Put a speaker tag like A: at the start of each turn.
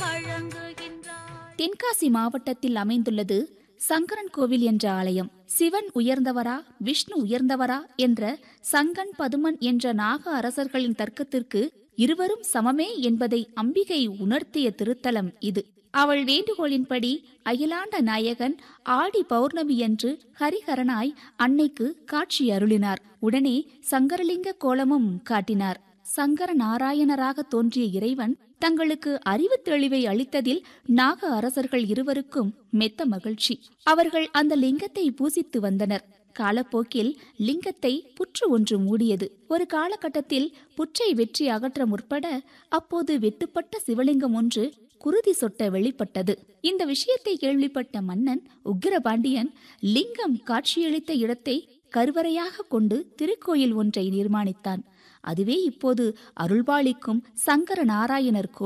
A: வழங்குகின்றார்
B: தென்காசி மாவட்டத்தில் அமைந்துள்ளது சங்கரன் கோவில் என்ற ஆலயம் சிவன் உயர்ந்தவரா விஷ்ணு உயர்ந்தவரா என்ற சங்கன் பதுமன் என்ற நாக அரசர்களின் தர்க்கத்திற்கு இருவரும் சமமே என்பதை அம்பிகை உணர்த்திய திருத்தலம் இது அவள் வேண்டுகோளின்படி அகிலாண்ட நாயகன் ஆடி பௌர்ணமியன்று ஹரிஹரனாய் அன்னைக்கு காட்சி அருளினார் உடனே சங்கரலிங்க கோலமும் காட்டினார் சங்கர நாராயணராக தோன்றிய இறைவன் தங்களுக்கு அறிவு தெளிவை அளித்ததில் நாக அரசர்கள் இருவருக்கும் மெத்த மகிழ்ச்சி அவர்கள் அந்த லிங்கத்தை பூசித்து வந்தனர் காலப்போக்கில் லிங்கத்தை புற்று ஒன்று மூடியது ஒரு காலகட்டத்தில் புற்றை வெற்றி அகற்ற முற்பட அப்போது வெட்டுப்பட்ட சிவலிங்கம் ஒன்று குருதி சொட்ட வெளிப்பட்டது இந்த விஷயத்தை கேள்விப்பட்ட மன்னன் உக்கிரபாண்டியன் லிங்கம் காட்சியளித்த இடத்தை கருவறையாக கொண்டு திருக்கோயில் ஒன்றை நிர்மாணித்தான் அதுவே இப்போது அருள்பாளிக்கும் சங்கர நாராயணர் கோவில்